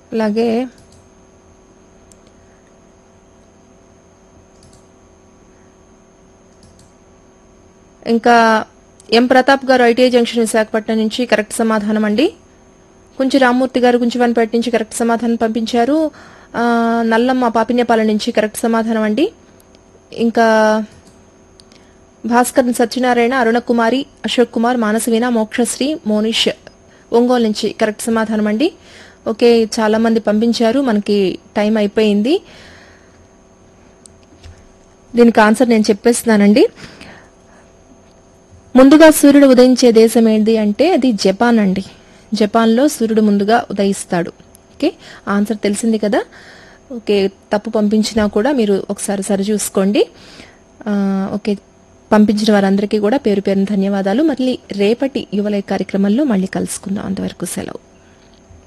అలాగే ఇంకా ఎం ప్రతాప్ గారు ఐటీఐ జంక్షన్ విశాఖపట్నం నుంచి కరెక్ట్ సమాధానం అండి కొంచెం రామ్మూర్తి గారు గుంచివన్పేట నుంచి కరెక్ట్ సమాధానం పంపించారు ఆ, నల్లమ్మ పాపిన్యపాలెం నుంచి కరెక్ట్ సమాధానం అండి ఇంకా భాస్కర్ సత్యనారాయణ అరుణకుమారి అశోక్ కుమార్ మానసవీణ మోక్షశ్రీ మోనిష్ ఒంగోలు నుంచి కరెక్ట్ సమాధానం అండి ఓకే చాలా మంది పంపించారు మనకి టైం అయిపోయింది దీనికి ఆన్సర్ నేను చెప్పేస్తున్నానండి ముందుగా సూర్యుడు ఉదయించే దేశం ఏంటి అంటే అది జపాన్ అండి జపాన్లో సూర్యుడు ముందుగా ఉదయిస్తాడు ఓకే ఆన్సర్ తెలిసింది కదా ఓకే తప్పు పంపించినా కూడా మీరు ఒకసారి సరి చూసుకోండి ఆ, ఓకే పంపించిన వారందరికీ కూడా పేరు పేరున ధన్యవాదాలు మళ్ళీ రేపటి యువలయ కార్యక్రమంలో మళ్ళీ కలుసుకుందాం అంతవరకు సెలవు